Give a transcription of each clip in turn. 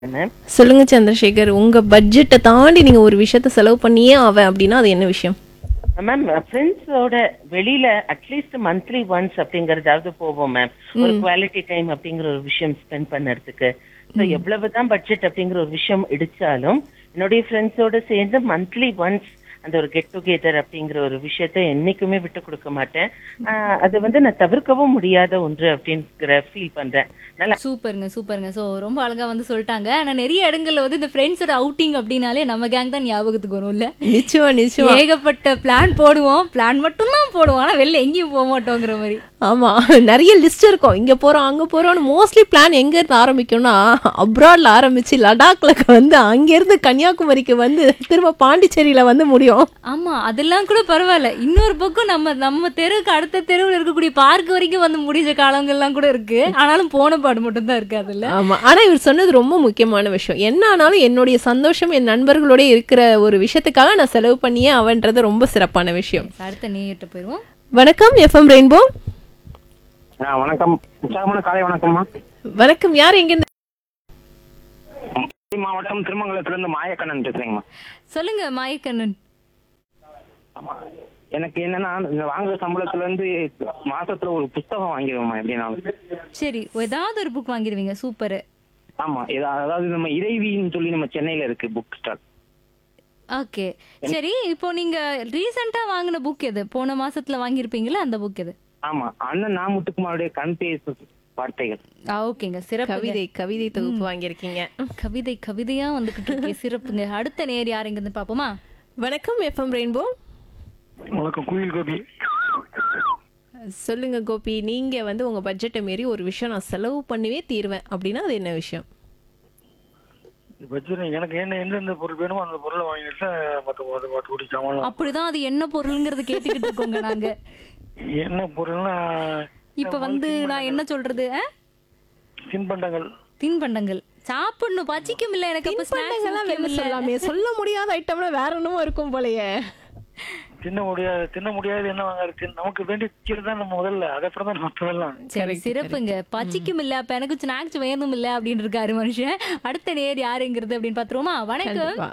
Ma'am சொல்லுங்க சந்திரசேகர் உங்க பட்ஜெட்டை தாண்டி நீங்க ஒரு விஷயத்த செலவு பண்ணியே ஆவேன் அப்படின்னா அது என்ன விஷயம் மேம் ஃப்ரெண்ட்ஸோட வெளியில அட்லீஸ்ட் மந்த்லி ஒன்ஸ் அப்படிங்கறதாவது போவோம் மேம் ஒரு குவாலிட்டி டைம் அப்படிங்கிற ஒரு விஷயம் ஸ்பெண்ட் பண்ணறதுக்கு ஸோ எவ்வளவுதான் பட்ஜெட் அப்படிங்கிற ஒரு விஷயம் இடிச்சாலும் என்னுடைய ஃப்ரெண்ட்ஸோட சேர்ந்து மந்த்லி ஒன்ஸ் அந்த ஒரு கெட் டுகெதர் அப்படிங்கிற ஒரு விஷயத்த என்னைக்குமே விட்டு கொடுக்க மாட்டேன் ஆஹ் அது வந்து நான் தவிர்க்கவும் முடியாத ஒன்று அப்படிங்கிற ஃபீல் பண்றேன் நல்லா சூப்பருங்க சூப்பருங்க ஸோ ரொம்ப அழகா வந்து சொல்லிட்டாங்க ஆனா நிறைய இடங்கள்ல வந்து இந்த ஃப்ரெண்ட்ஸோட அவுட்டிங் அப்படின்னாலே நம்ம கேங் தான் ஞாபகத்துக்கு வரும்ல நிச்சயமா நிச்சயமா ஏகப்பட்ட பிளான் போடுவோம் பிளான் மட்டும் தான் போடுவோம் ஆனா வெளில எங்கேயும் போக மாட்டோங்கிற மாதிரி ஆமா நிறைய லிஸ்ட் இருக்கும் இங்க போறோம் அங்க போறோம்னு மோஸ்ட்லி பிளான் எங்க இருந்து ஆரம்பிக்கும்னா அப்ராட்ல ஆரம்பிச்சு லடாக்ல வந்து அங்க இருந்து கன்னியாகுமரிக்கு வந்து திரும்ப பாண்டிச்சேரியில வந்து முடியும் ஆமா அதெல்லாம் கூட பரவாயில்ல இன்னொரு பக்கம் நம்ம நம்ம தெருவுக்கு அடுத்த தெருவில் இருக்கக்கூடிய பார்க் வரைக்கும் வந்து முடிஞ்ச காலங்கள்லாம் கூட இருக்கு ஆனாலும் போன பாடு மட்டும் தான் இருக்கு அதுல ஆமா ஆனா இவர் சொன்னது ரொம்ப முக்கியமான விஷயம் என்ன ஆனாலும் என்னுடைய சந்தோஷம் என் நண்பர்களோட இருக்கிற ஒரு விஷயத்துக்காக நான் செலவு பண்ணியே அவன்றது ரொம்ப சிறப்பான விஷயம் அடுத்த நேயிட்ட போயிருவோம் வணக்கம் எஃப்எம் ரெயின்போ ஆ வணக்கம் உற்சாகமான காலை வணக்கம்மா வணக்கம் யார் எங்க இருந்து மதுரை மாவட்டம் திருமங்கலத்திலிருந்து மாயக்கண்ணன் பேசுறேங்கம்மா சொல்லுங்க மாயக்கண்ணன் ஆமா எனக்கு என்னன்னா இந்த வாங்குற சம்பளத்துல இருந்து மாசத்துல ஒரு புஸ்தகம் வாங்கிடுவோம்மா எப்படின்னாலும் சரி ஏதாவது ஒரு புக் வாங்கிடுவீங்க சூப்பர் ஆமா இதா- அதாவது நம்ம இறைவின்னு சொல்லி நம்ம சென்னையில இருக்கு புக் ஸ்டால் ஓகே சரி இப்போ நீங்க ரீசெண்டா வாங்கின புக் எது போன மாசத்துல வாங்கியிருப்பீங்களா அந்த புக் எது ஆமா அண்ணன் நாமுத்துக்குமாருடைய கண் பேசு வார்த்தைகள் ஆ ஓகேங்க சிறப்பு கவிதை கவிதை தொகுப்பு வாங்கியிருக்கீங்க கவிதை கவிதையா வந்துகிட்டு இருக்கு சிறப்புங்க அடுத்த நேர் யார் எங்க இருந்து பாப்போமா வணக்கம் எஃப்எம் ரெயின்போ வணக்கம் குயில் கோபி சொல்லுங்க கோபி நீங்க வந்து உங்க பட்ஜெட்டை மீறி ஒரு விஷயம் நான் செலவு பண்ணவே தீருவேன் அப்படின்னா அது என்ன விஷயம் வச்சு எனக்கு என்ன எந்தெந்த பொருள் வேணுமோ அந்த பொருளை வாங்கிட்டு மற்ற மற்ற மற்ற குடி சாமான் அப்படிதான் அது என்ன பொருள்ங்கிறது கேட்டுக்கிட்டு இருக்கோங்க நாங்க என்ன பொருள்னா இப்ப வந்து நான் என்ன சொல்றது ஆ? தின்பண்டங்கள் தின்பண்டங்கள் சாப்பிடணும் பச்சிக்கும் இல்ல எனக்கு அப்ப தின்பண்டங்கள்லாம் ஸ்நாக்ஸ் வெளில சொல்லாமே சொல்ல முடியாத ஐட்டம்ல வேற என்னமோ இருக்கும் போலயே தின்ன முடியாது தின்ன முடியாது என்ன வாங்குறது தின்- நமக்கு வேண்டிய கீழே தான் நம்ம முதல்ல அதுக்கப்புறம் தான் மற்றதெல்லாம் சரி சிறப்புங்க பச்சிக்கும் இல்ல அப்ப எனக்கு ஸ்நாக்ஸ் வேணும் இல்ல அப்படின்னு இருக்காரு மனுஷன் அடுத்த நேர் யாருங்கிறது அப்படின்னு பாத்துருவோமா வணக்கம் கண்டிப்பா.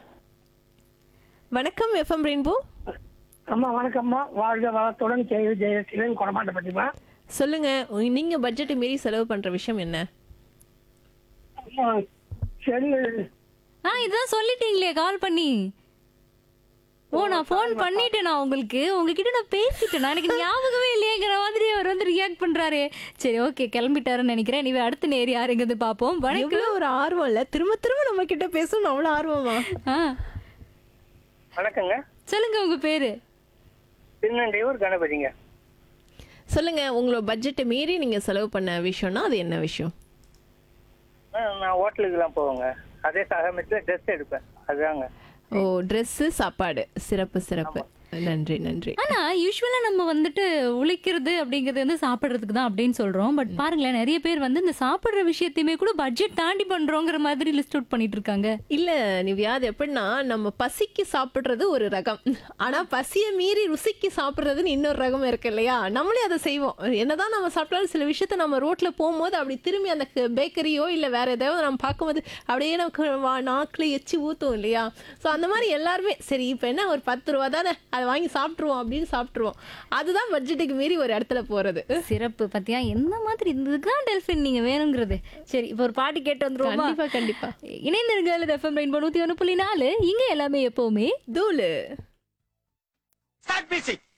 வணக்கம் எஃப்எம் ரெயின்போ அம்மா வணக்கம்மா வாழ்க வளத்துடன் ஜெய ஜெயசீலன் கொடமாட்ட பற்றிமா சொல்லுங்க உங்க- நீங்க பட்ஜெட்டை மீறி செலவு பண்ற விஷயம் என்ன அம்மா செல்லு ஆ இதான் சொல்லிட்டீங்களே கால் பண்ணி ஓ நான் ஃபோன் பண்ணிட்டேன் நான் உங்களுக்கு உங்ககிட்ட நான் பேசிட்டேன் நான் எனக்கு ஞாபகமே இல்லையேங்கிற மாதிரி அவர் வந்து ரியாக்ட் பண்றாரு சரி ஓகே கிளம்பிட்டாருன்னு நினைக்கிறேன் நீ அடுத்த நேர் யாருங்கிறது பாப்போம் வணக்கம் எவ்வளவு ஒரு ஆர்வம் இல்ல திரும்ப திரும்ப நம்ம கிட்ட பேசணும் அவ்வளவு ஆர்வமா ஆ வணக்கங்க சொல்லுங்க உங்க பேரு திருநண்டையூர் கணபதிங்க சொல்லுங்க உங்களோட பட்ஜெட்டை மீறி நீங்க செலவு பண்ண விஷயம்னா அது என்ன விஷயம் ஆ, நான் ஹோட்டலுக்குலாம் போவேங்க அதே சமயத்தில் ட்ரெஸ் எடுப்பேன் அதுதாங்க ஓ Dress சாப்பாடு சிறப்பு சிறப்பு நன்றி நன்றி ஆனா யூஸ்வலா நம்ம வந்துட்டு உழைக்கிறது அப்படிங்கிறது வந்து சாப்பிடுறதுக்கு தான் அப்படின்னு சொல்றோம் பட் பாருங்களேன் நிறைய பேர் வந்து இந்த சாப்பிடுற விஷயத்தையுமே கூட பட்ஜெட் தாண்டி பண்றோங்கிற மாதிரி லிஸ்ட் அவுட் பண்ணிட்டு இருக்காங்க இல்ல நிவ்யா அது எப்படின்னா நம்ம பசிக்கு சாப்பிடுறது ஒரு ரகம் ஆனா பசியை மீறி ருசிக்கு சாப்பிடுறதுன்னு இன்னொரு ரகம் இருக்கு இல்லையா நம்மளே அதை செய்வோம் என்னதான் நம்ம சாப்பிட்டாலும் சில விஷயத்த நம்ம ரோட்ல போகும்போது அப்படி திரும்பி அந்த பேக்கரியோ இல்ல வேற ஏதாவது நம்ம பார்க்கும்போது அப்படியே நமக்கு வா- நாக்குல எச்சி ஊத்தும் இல்லையா ஸோ அந்த மாதிரி எல்லாருமே சரி இப்போ என்ன ஒரு பத்து ரூபா தானே அதை வாங்கி சாப்பிட்ருவோம் அப்படின்னு சாப்பிட்ருவோம் அதுதான் பட்ஜெட்டுக்கு மீறி ஒரு இடத்துல போறது சிறப்பு பத்தியா என்ன மாதிரி இதுதான் டெல்ஃபின் நீங்க வேணுங்கிறது சரி இப்போ ஒரு பாட்டு கேட்டு வந்துருவோமா கண்டிப்பா கண்டிப்பா இணைந்திருங்கள் எஃப்எம் ரெயின்போ நூத்தி ஒன்று புள்ளி நாலு இங்க எல்லாமே எப்பவுமே தூளு Start music.